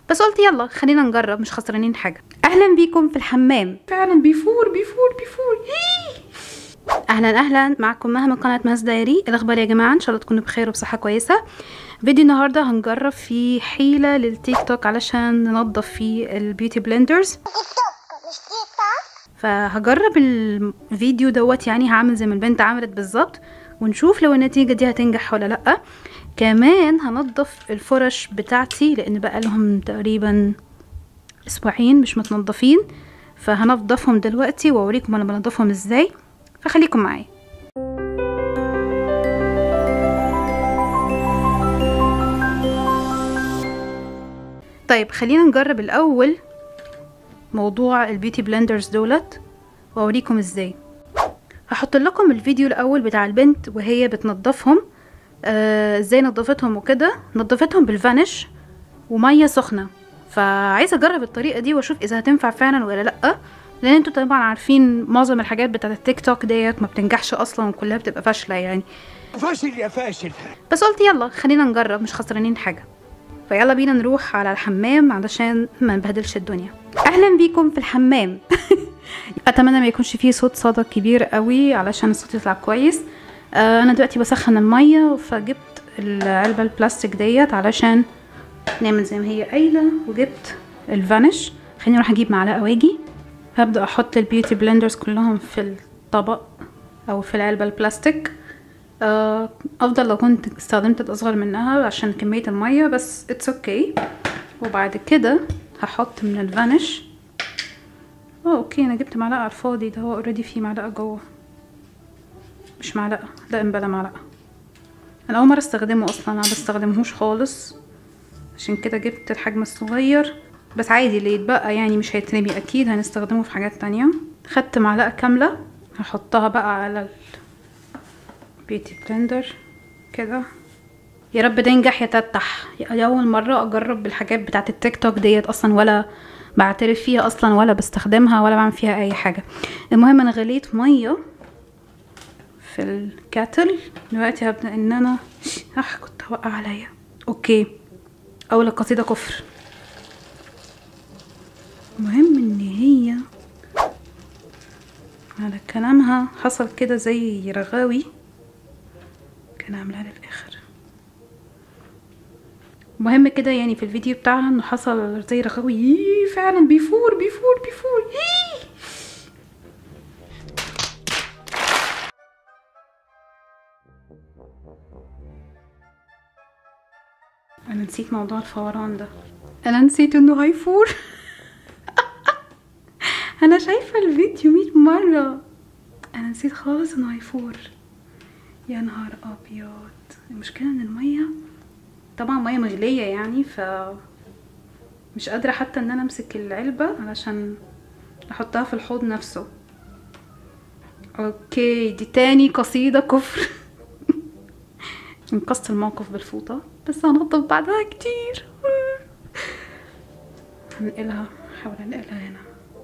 بس قلت يلا خلينا نجرب مش خسرانين حاجه اهلا بيكم في الحمام فعلا بيفور بيفور بيفور اهلا اهلا معكم مها من قناه مهز دايري إيه الاخبار يا جماعه ان شاء الله تكونوا بخير وبصحه كويسه فيديو النهارده هنجرب فيه حيله للتيك توك علشان ننظف فيه البيوتي بلندرز فهجرب الفيديو دوت يعني هعمل زي ما البنت عملت بالظبط ونشوف لو النتيجه دي هتنجح ولا لا كمان هنضف الفرش بتاعتي لان بقى لهم تقريبا اسبوعين مش متنضفين فهنضفهم دلوقتي واوريكم انا بنضفهم ازاي فخليكم معايا طيب خلينا نجرب الاول موضوع البيوتي بلندرز دولت واوريكم ازاي هحط لكم الفيديو الاول بتاع البنت وهي بتنضفهم آه، ازاي نضفتهم وكده نضفتهم بالفانش وميه سخنه فعايزه اجرب الطريقه دي واشوف اذا هتنفع فعلا ولا لا لان انتوا طبعا عارفين معظم الحاجات بتاعت التيك توك ديت ما بتنجحش اصلا وكلها بتبقى فاشله يعني فاشل يا فاشل بس قلت يلا خلينا نجرب مش خسرانين حاجه فيلا بينا نروح على الحمام علشان ما نبهدلش الدنيا اهلا بيكم في الحمام اتمنى ما يكونش فيه صوت صدى كبير قوي علشان الصوت يطلع كويس آه انا دلوقتي بسخن الميه فجبت العلبه البلاستيك ديت علشان نعمل زي ما هي قايله وجبت الفانش خليني اروح اجيب معلقه واجي هبدا احط البيوتي بلندرز كلهم في الطبق او في العلبه البلاستيك آه، افضل لو كنت استخدمت الاصغر منها عشان كميه الميه بس اتس اوكي okay. وبعد كده هحط من الفانش اه اوكي انا جبت معلقه على الفاضي ده هو اوريدي فيه معلقه جوه مش معلقه لا بلا معلقه انا اول مره استخدمه اصلا انا بستخدمهوش خالص عشان كده جبت الحجم الصغير بس عادي اللي يتبقى يعني مش هيترمي اكيد هنستخدمه في حاجات تانية خدت معلقه كامله هحطها بقى على البيوتي بلندر كده يا رب تنجح يا تتح اول مره اجرب بالحاجات بتاعه التيك توك ديت اصلا ولا بعترف فيها اصلا ولا بستخدمها ولا بعمل فيها اي حاجه المهم انا غليت ميه في الكاتل دلوقتي هبدا ان انا اح كنت هوقع عليا اوكي اول القصيده كفر المهم ان هي على كلامها حصل كده زي رغاوي كان عاملها للاخر المهم كده يعني في الفيديو بتاعها انه حصل زي رغاوي ييه فعلا بيفور بيفور بيفور ييه انا نسيت موضوع الفوران ده انا نسيت انه هيفور انا شايفه الفيديو مية مره انا نسيت خالص انه هيفور يا نهار ابيض المشكله ان الميه طبعا ميه مغليه يعني ف مش قادره حتى ان انا امسك العلبه علشان احطها في الحوض نفسه اوكي دي تاني قصيده كفر انقذت الموقف بالفوطه بس هنضف بعدها كتير هنقلها حاول انقلها هنا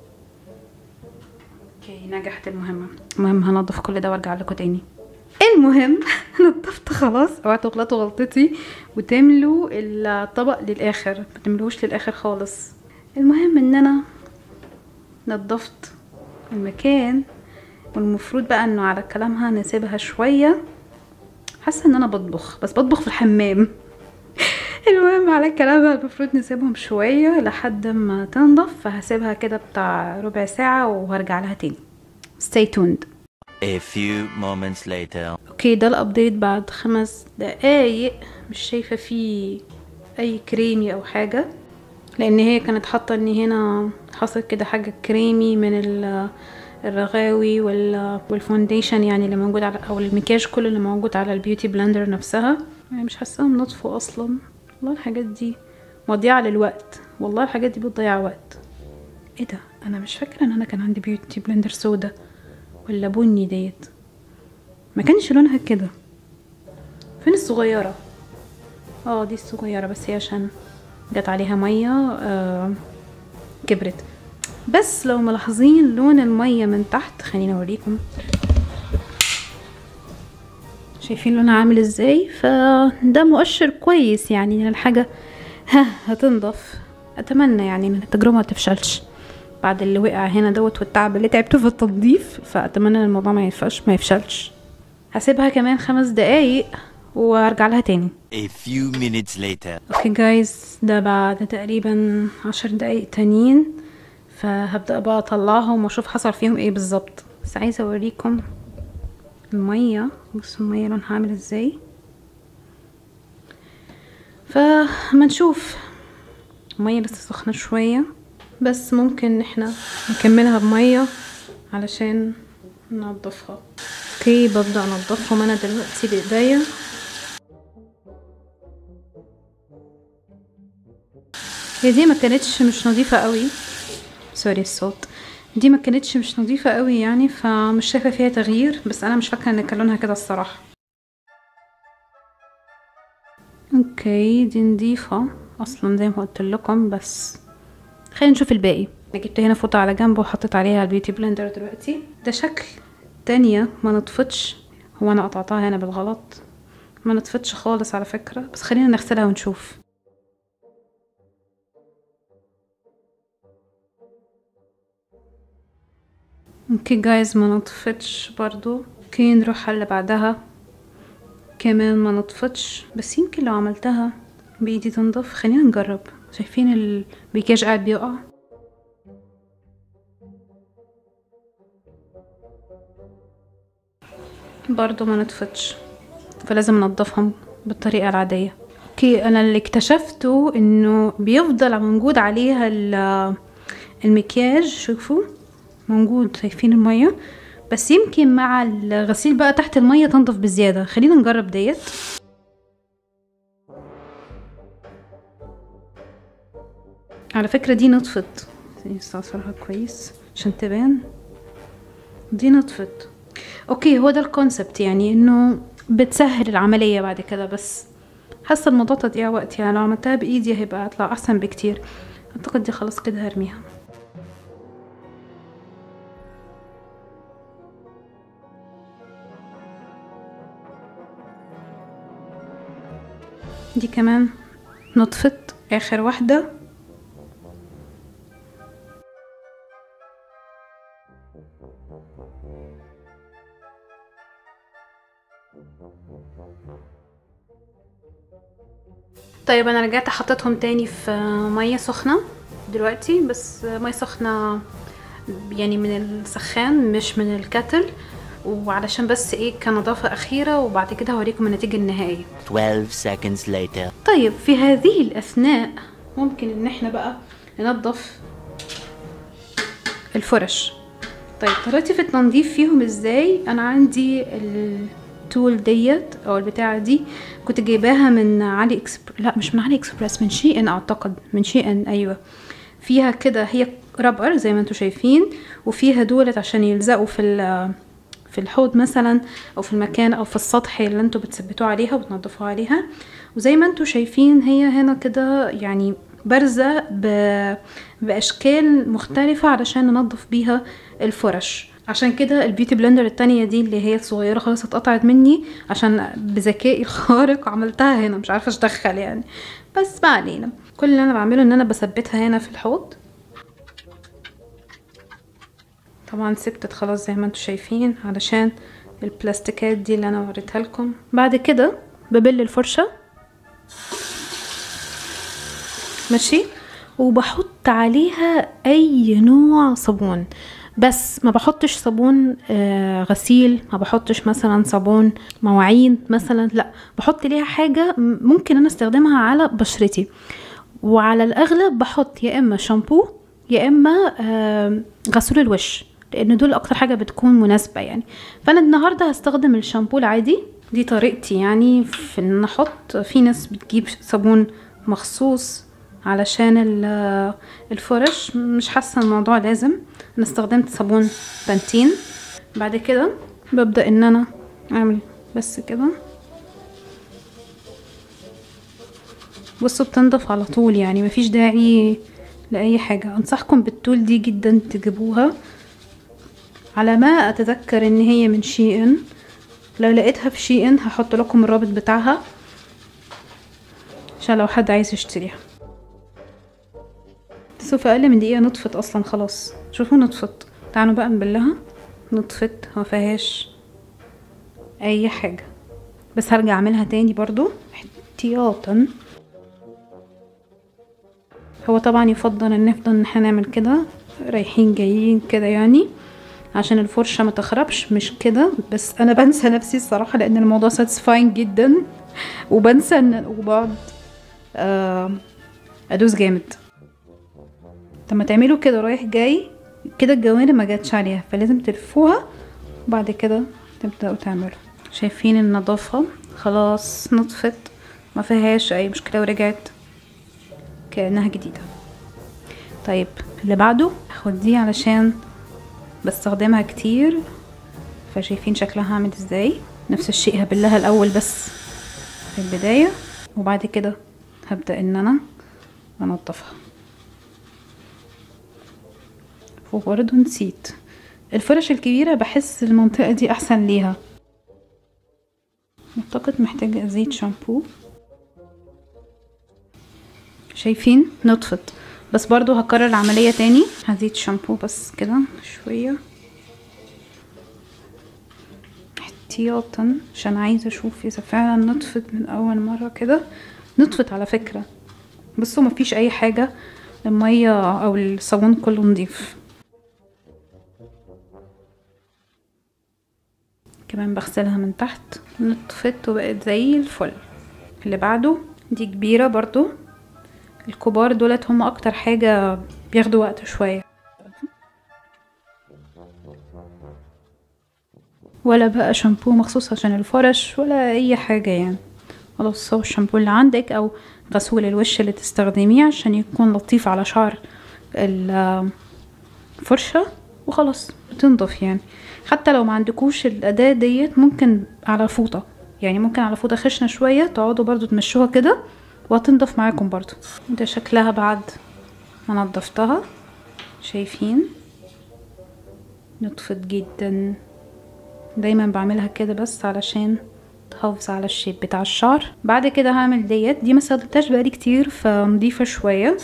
اوكي نجحت المهمه المهم هنضف كل ده وارجع لكم تاني المهم نضفت خلاص اوعوا تغلطوا غلطتي وتملوا الطبق للاخر ما تملوش للاخر خالص المهم ان انا نضفت المكان والمفروض بقى انه على كلامها نسيبها شويه حاسه ان انا بطبخ بس بطبخ في الحمام المهم على كلامها المفروض نسيبهم شويه لحد ما تنضف فهسيبها كده بتاع ربع ساعه وهرجع لها تاني stay tuned A few moments later. اوكي ده الابديت بعد خمس دقايق مش شايفه فيه اي كريمي او حاجه لان هي كانت حاطه ان هنا حصل كده حاجه كريمي من ال- الرغاوي وال- والفونديشن يعني اللي موجود على او المكياج كله اللي موجود على البيوتي بلندر نفسها يعني مش حاساهم نطفوا اصلا والله الحاجات دي مضيعه للوقت والله الحاجات دي بتضيع وقت ايه ده انا مش فاكره ان انا كان عندي بيوتي بلندر سودا ولا بني ديت ما كانش لونها كده فين الصغيرة اه دي الصغيرة بس هي عشان جت عليها مية آه كبرت بس لو ملاحظين لون المية من تحت خليني اوريكم شايفين لونها عامل ازاي فده مؤشر كويس يعني ان الحاجة ها هتنضف اتمنى يعني ان التجربه ما تفشلش بعد اللي وقع هنا دوت والتعب اللي تعبته في التنظيف فاتمنى ان الموضوع ما يفش ما يفشلش هسيبها كمان خمس دقايق وارجع لها تاني A few minutes later. اوكي جايز ده بعد تقريبا عشر دقايق تانيين فهبدأ بقى اطلعهم واشوف حصل فيهم ايه بالظبط بس عايزة اوريكم المية بصوا المية لونها عامل ازاي فما نشوف المية لسه سخنة شوية بس ممكن ان احنا نكملها بمية علشان ننضفها اوكي ببدأ انضفهم انا دلوقتي بايديا هي دي ما كانتش مش نظيفة قوي سوري الصوت دي ما كانتش مش نظيفة قوي يعني فمش شايفة فيها تغيير بس انا مش فاكرة ان كان لونها كده الصراحة اوكي دي نظيفة اصلا زي ما قلت لكم بس خلينا نشوف الباقي انا جبت هنا فوطة على جنب وحطيت عليها البيوتي بلندر دلوقتي ده شكل تانية ما نطفتش هو انا قطعتها هنا بالغلط ما نطفتش خالص على فكرة بس خلينا نغسلها ونشوف اوكي جايز ما نطفتش برضو اوكي نروح على اللي بعدها كمان ما نطفتش بس يمكن لو عملتها بايدي تنضف خلينا نجرب شايفين البيكاج قاعد بيقع برضو ما نطفتش فلازم ننضفها بالطريقة العادية اوكي انا اللي اكتشفته انه بيفضل موجود عليها ال- المكياج شوفوا موجود شايفين المية بس يمكن مع الغسيل بقى تحت المية تنضف بزيادة خلينا نجرب ديت على فكرة دي نطفت استعصرها كويس عشان تبان دي نطفت اوكي هو ده الكونسبت يعني انه بتسهل العملية بعد كده بس حاسة الموضوع تضييع وقت يعني لو عملتها بايدي هيبقى هيطلع احسن بكتير اعتقد دي خلاص كده هرميها دي كمان نطفت اخر واحدة طيب انا رجعت حطيتهم تاني في ميه سخنه دلوقتي بس ميه سخنه يعني من السخان مش من الكتل وعلشان بس ايه كنظافه اخيره وبعد كده هوريكم النتيجه النهائيه 12 seconds later. طيب في هذه الأثناء ممكن إن احنا بقى ننظف الفرش طيب طريقتي في التنظيف فيهم ازاي انا عندي التول ديت او البتاعه دي كنت جايباها من علي اكسبرس لا مش من علي اكسبرس من شي ان اعتقد من شي ان ايوه فيها كده هي رابر زي ما انتم شايفين وفيها دولت عشان يلزقوا في ال- في الحوض مثلا او في المكان او في السطح اللي انتوا بتثبتوه عليها وتنضفوه عليها وزي ما انتوا شايفين هي هنا كده يعني بارزة ب- بأشكال مختلفة علشان ننظف بيها الفرش عشان كده البيوتي بلندر التانية دي اللي هي الصغيرة خلاص اتقطعت مني عشان بذكائي الخارق عملتها هنا مش عارفة اشتغل يعني بس ما علينا كل اللي انا بعمله ان انا بثبتها هنا في الحوض طبعا سبتت خلاص زي ما انتوا شايفين علشان البلاستيكات دي اللي انا وريتها لكم بعد كده ببل الفرشة ماشي وبحط عليها اي نوع صابون بس ما بحطش صابون آه غسيل ما بحطش مثلا صابون مواعين مثلا لا بحط ليها حاجة م- ممكن انا استخدمها على بشرتي وعلى الاغلب بحط يا اما شامبو يا اما آه غسول الوش لان دول اكتر حاجه بتكون مناسبه يعني فانا النهارده هستخدم الشامبو العادي دي طريقتي يعني في ان أنا احط في ناس بتجيب صابون مخصوص علشان ال- الفرش مش حاسه الموضوع لازم انا استخدمت صابون بانتين بعد كده ببدا ان انا اعمل بس كده بصوا بتنضف على طول يعني مفيش داعي لأي حاجة أنصحكم بالتول دي جدا تجيبوها على ما أتذكر إن هي من شي إن لو لقيتها في شي إن هحط لكم الرابط بتاعها عشان لو حد عايز يشتريها بصوا في اقل من دقيقه نطفت اصلا خلاص شوفوا نطفت تعالوا بقى نبلها نطفت ما فيهاش اي حاجه بس هرجع اعملها تاني برضو احتياطا هو طبعا يفضل ان نفضل ان احنا نعمل كده رايحين جايين كده يعني عشان الفرشة ما تخربش مش كده بس انا بنسى نفسي الصراحة لان الموضوع ساتسفاين جدا وبنسى ان وبقعد آه ادوس جامد لما تعملوا كده رايح جاي كده الجوانب ما جاتش عليها فلازم تلفوها وبعد كده تبدأوا تعملوا شايفين النظافة خلاص نطفت ما فيهاش اي مشكلة ورجعت كأنها جديدة طيب اللي بعده هاخد دي علشان بستخدمها كتير فشايفين شكلها عامل ازاي نفس الشيء هبلها الاول بس في البداية وبعد كده هبدأ ان انا انضفها وبرضه نسيت الفرش الكبيرة بحس المنطقة دي احسن ليها اعتقد محتاجة زيت شامبو شايفين نطفت بس برضو هكرر العملية تاني هزيد شامبو بس كده شوية احتياطا عشان عايزة اشوف اذا فعلا نطفت من اول مرة كده نطفت على فكرة بصوا مفيش اي حاجة المية او الصابون كله نضيف كمان بغسلها من تحت نطفت وبقت زي الفل اللي بعده دي كبيرة برضو الكبار دولت هم اكتر حاجة بياخدوا وقت شوية ولا بقى شامبو مخصوص عشان الفرش ولا اي حاجة يعني خلاص هو الشامبو اللي عندك او غسول الوش اللي تستخدميه عشان يكون لطيف على شعر الفرشة وخلاص بتنضف يعني حتى لو ما عندكوش الاداة ديت ممكن على فوطة يعني ممكن على فوطة خشنة شوية تقعدوا برضو تمشوها كده وهتنضف معاكم برضو ده شكلها بعد ما نضفتها شايفين نطفت جدا دايما بعملها كده بس علشان تحافظ على الشيب بتاع الشعر بعد كده هعمل ديت دي ما استخدمتهاش بقالي كتير فنضيفة شوية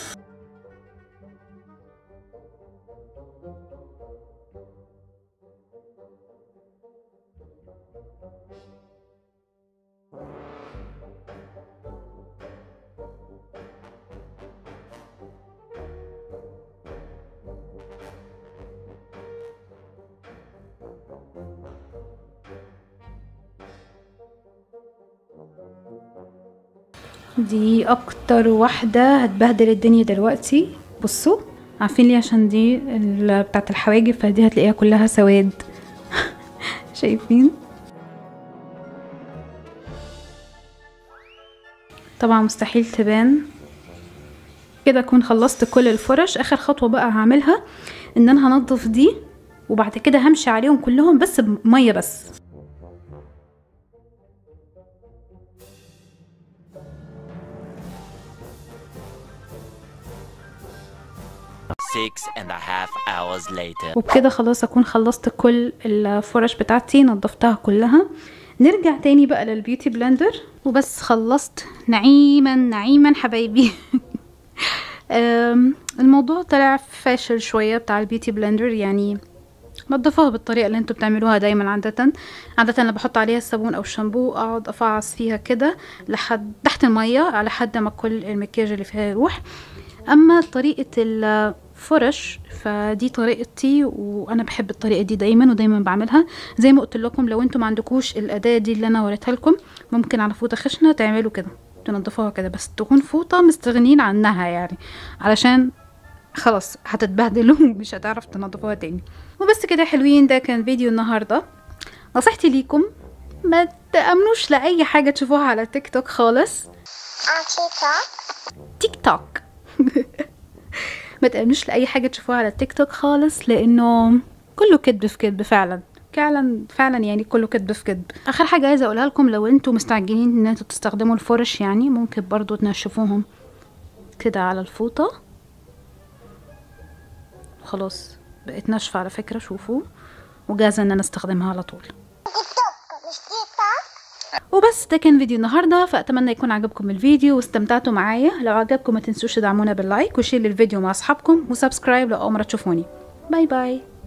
دي اكتر واحدة هتبهدل الدنيا دلوقتي بصوا عارفين ليه عشان دي ال- بتاعت الحواجب فدي هتلاقيها كلها سواد شايفين طبعا مستحيل تبان كده اكون خلصت كل الفرش اخر خطوة بقى هعملها ان انا هنضف دي وبعد كده همشي عليهم كلهم بس بمية بس Six and a half hours later. وبكده خلاص اكون خلصت كل الفرش بتاعتي نضفتها كلها نرجع تاني بقى للبيوتي بلندر وبس خلصت نعيما نعيما حبايبي أم، الموضوع طلع فاشل شوية بتاع البيوتي بلندر يعني نضفوها بالطريقة اللي انتوا بتعملوها دايما عادة عادة انا بحط عليها الصابون او الشامبو اقعد افعص فيها كده لحد تحت المية على حد ما كل المكياج اللي فيها يروح اما طريقة الفرش فدي طريقتي وانا بحب الطريقة دي دايما ودايما بعملها زي ما قلت لكم لو انتم ما عندكوش الاداة دي اللي انا وريتها لكم ممكن على فوطة خشنة تعملوا كده تنضفوها كده بس تكون فوطة مستغنين عنها يعني علشان خلاص هتتبهدلوا ومش هتعرف تنضفوها تاني وبس كده يا حلوين ده كان فيديو النهارده نصيحتي ليكم ما تأمنوش لأي حاجة تشوفوها على تيك توك خالص تيك توك ما تأمنوش لأي حاجة تشوفوها على تيك توك خالص لأنه كله كذب في كذب فعلا فعلا فعلا يعني كله كذب في كذب اخر حاجه عايزه اقولها لكم لو انتوا مستعجلين ان انتوا تستخدموا الفرش يعني ممكن برضو تنشفوهم كده على الفوطه خلاص بقت ناشفه على فكره شوفوا وجاهزه ان انا استخدمها على طول تيك توك مش تيك توك وبس ده كان فيديو النهارده فاتمنى يكون عجبكم الفيديو واستمتعتوا معايا لو عجبكم ما تنسوش تدعمونا باللايك وشير للفيديو مع اصحابكم وسبسكرايب لو اول مره تشوفوني باي باي